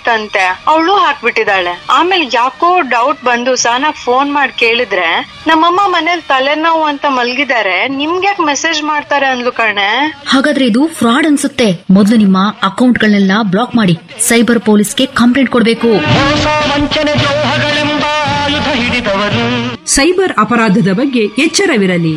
ಬಂದಿತ್ತಂತೆ ಅವಳು ಹಾಕ್ಬಿಟ್ಟಿದ್ದಾಳೆ ಆಮೇಲೆ ಯಾಕೋ ಡೌಟ್ ಬಂದು ಸಹನಾ ಫೋನ್ ಮಾಡಿ ಕೇಳಿದ್ರೆ ನಮ್ಮಮ್ಮ ಮನೇಲಿ ತಲೆನೋವು ಅಂತ ಮಲ್ಗಿದ್ದಾರೆ ನಿಮ್ಗ್ಯಾಕ್ ಮೆಸೇಜ್ ಮಾಡ್ತಾರೆ ಅಂದ್ಲು ಕಣೆ ಹಾಗಾದ್ರೆ ಇದು ಫ್ರಾಡ್ ಅನ್ಸುತ್ತೆ ಮೊದಲು ನಿಮ್ಮ ಅಕೌಂಟ್ಗಳನ್ನೆಲ್ಲ ಬ್ಲಾಕ್ ಮಾಡಿ ಸೈಬರ್ ಪೊಲೀಸ್ಗೆ ಕಂಪ್ಲೇಂಟ್ ಕೊಡ್ಬೇಕು ಸೈಬರ್ ಅಪರಾಧದ ಬಗ್ಗೆ ಎಚ್ಚರವಿರಲಿ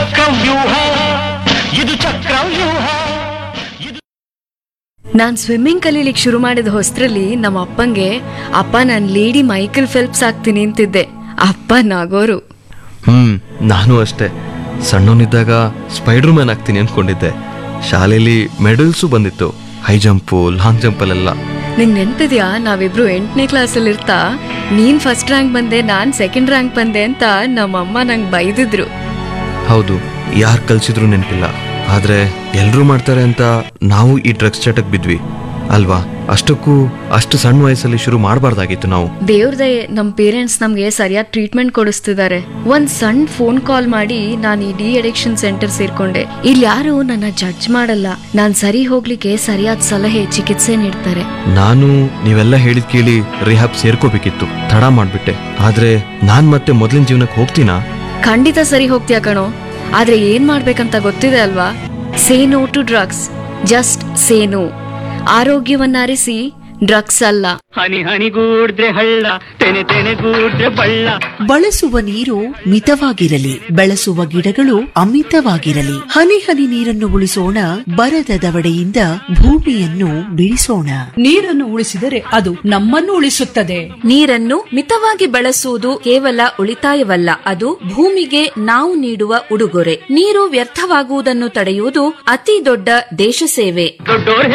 ನಾನ್ ಸ್ವಿಮ್ಮಿಂಗ್ ಕಲೀಲಿಕ್ ಶುರು ಮಾಡಿದ ಹೊಸ್ತ್ರಲ್ಲಿ ನಮ್ಮ ಅಪ್ಪಂಗೆ ಅಪ್ಪ ನಾನ್ ಲೇಡಿ ಮೈಕಲ್ ಫೆಲ್ಪ್ಸ್ ಆಗ್ತೀನಿ ಅಂತಿದ್ದೆ ಅಪ್ಪ ನಾಗೋರು ಹ್ಮ್ ನಾನು ಅಷ್ಟೇ ಸಣ್ಣವನಿದ್ದಾಗ ಸ್ಪೈಡರ್ ಮ್ಯಾನ್ ಆಗ್ತೀನಿ ಅನ್ಕೊಂಡಿದ್ದೆ ಶಾಲೆಯಲ್ಲಿ ಮೆಡಲ್ಸು ಬಂದಿತ್ತು ಹೈ ಜಂಪು ಲಾಂಗ್ ಜಂಪಲ್ಲೆಲ್ಲ ನಿಂಗ್ ನೆನ್ಪಿದ್ಯಾ ನಾವಿಬ್ರು ಎಂಟನೇ ಕ್ಲಾಸಲ್ಲಿ ಇರ್ತಾ ನೀನ್ ಫಸ್ಟ್ ರ್ಯಾಂಕ್ ಬಂದೆ ನಾನ್ ಸೆಕೆಂಡ್ ರ್ಯಾಂಕ್ ಬಂದೆ ಅಂತ ನಮ್ಮಮ್ಮ ನಂಗೆ ಬೈದಿದ್ರು ಹೌದು ಯಾರು ಕಲ್ಸಿದ್ರು ನೆನಪಿಲ್ಲ ಆದ್ರೆ ಎಲ್ರೂ ಮಾಡ್ತಾರೆ ಅಂತ ನಾವು ಈ ಡ್ರಗ್ಸ್ ಚಟಕ್ ಬಿದ್ವಿ ಅಲ್ವಾ ಅಷ್ಟಕ್ಕೂ ಅಷ್ಟು ಸಣ್ಣ ವಯಸ್ಸಲ್ಲಿ ಶುರು ಮಾಡಬಾರ್ದಾಗಿತ್ತು ನಾವು ದೇವ್ರ ದಯೆ ನಮ್ ಪೇರೆಂಟ್ಸ್ ನಮ್ಗೆ ಸರಿಯಾದ ಟ್ರೀಟ್ಮೆಂಟ್ ಕೊಡಿಸ್ತಿದ್ದಾರೆ ಒಂದ್ ಸಣ್ಣ ಫೋನ್ ಕಾಲ್ ಮಾಡಿ ನಾನು ಈ ಡಿ ಅಡಿಕ್ಷನ್ ಸೆಂಟರ್ ಸೇರ್ಕೊಂಡೆ ಇಲ್ಲಿ ಯಾರು ನನ್ನ ಜಡ್ಜ್ ಮಾಡಲ್ಲ ನಾನ್ ಸರಿ ಹೋಗ್ಲಿಕ್ಕೆ ಸರಿಯಾದ ಸಲಹೆ ಚಿಕಿತ್ಸೆ ನೀಡ್ತಾರೆ ನಾನು ನೀವೆಲ್ಲ ಹೇಳಿದ್ ಕೇಳಿ ರಿಹಾಬ್ ಸೇರ್ಕೋಬೇಕಿತ್ತು ತಡ ಮಾಡ್ಬಿಟ್ಟೆ ಆದ್ರೆ ನಾನ್ ಮತ್ತೆ ಮೊದಲಿನ ಜೀವನಕ್ಕೆ ಹೋಗ್ತೀನಾ ಖಂಡಿತ ಸರಿ ಹೋಗ್ತೀಯ ಕಣೋ ಆದ್ರೆ ಏನ್ ಮಾಡ್ಬೇಕಂತ ಗೊತ್ತಿದೆ ಅಲ್ವಾ say no to drugs just say no ಆರೋಗ್ಯವನ್ನ ಅರಿಸಿ ಡ್ರಗ್ಸ್ ಅಲ್ಲ ಹನಿ ಹನಿಗೂಡ್ರೆ ಹಳ್ಳ ತೆನೆ ತೆನೆಗೂಡ್ರೆ ಬಳ್ಳ ಬಳಸುವ ನೀರು ಮಿತವಾಗಿರಲಿ ಬೆಳೆಸುವ ಗಿಡಗಳು ಅಮಿತವಾಗಿರಲಿ ಹನಿ ಹನಿ ನೀರನ್ನು ಉಳಿಸೋಣ ಬರದ ದವಡೆಯಿಂದ ಭೂಮಿಯನ್ನು ಬಿಡಿಸೋಣ ನೀರನ್ನು ಉಳಿಸಿದರೆ ಅದು ನಮ್ಮನ್ನು ಉಳಿಸುತ್ತದೆ ನೀರನ್ನು ಮಿತವಾಗಿ ಬಳಸುವುದು ಕೇವಲ ಉಳಿತಾಯವಲ್ಲ ಅದು ಭೂಮಿಗೆ ನಾವು ನೀಡುವ ಉಡುಗೊರೆ ನೀರು ವ್ಯರ್ಥವಾಗುವುದನ್ನು ತಡೆಯುವುದು ಅತಿ ದೊಡ್ಡ ದೇಶ ಸೇವೆ ದೊಡ್ಡೋರ್